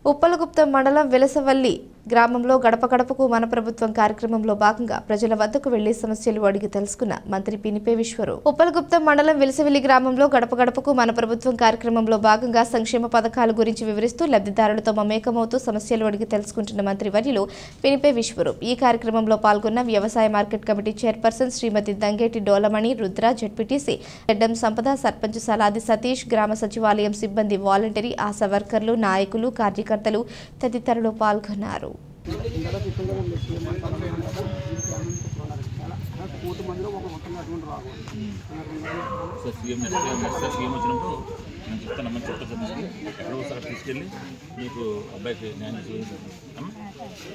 ఉప్పలగుప్తం మండలం వెలసవల్లి గ్రామంలో గడప గడపకు మన ప్రభుత్వం కార్యక్రమంలో భాగంగా ప్రజల వద్దకు వెళ్లి సమస్యలు అడిగి తెలుసుకున్న మంత్రి పినిపే విశ్వరు ఉప్పలగుప్తం మండలం వెలసవల్లి గ్రామంలో గడప గడపకు మన ప్రభుత్వం కార్యక్రమంలో భాగంగా సంక్షేమ పథకాల గురించి వివరిస్తూ లబ్ధిదారులతో మమేకమవుతూ సమస్యలు అడిగి తెలుసుకుంటున్న మంత్రి వర్యులు పినిపే విశ్వరు ఈ కార్యక్రమంలో పాల్గొన్న వ్యవసాయ market committee chairperson Shrimati Dangeti Dolamani Rudra ZPTC Eddam Sampada sarpanch Saladi Satish గ్రామ సచివాలయం సిబ్బంది వాలంటరీ ఆశా వర్కర్లు నాయకులు కార్యకర్తలు తదితరులు పాల్గొన్నారు కోటి మందిలో ఒక మొత్తంగా అటువంటి రాదు sir CM next time next sir CM వచ్చినప్పుడు నేను చెప్తానమ్మా చెప్తా సార్ మీకు ఎక్కడో సార్ తీసుకెళ్ళి మీకు అబ్బాయికి న్యాయం చేయండి అమ్మా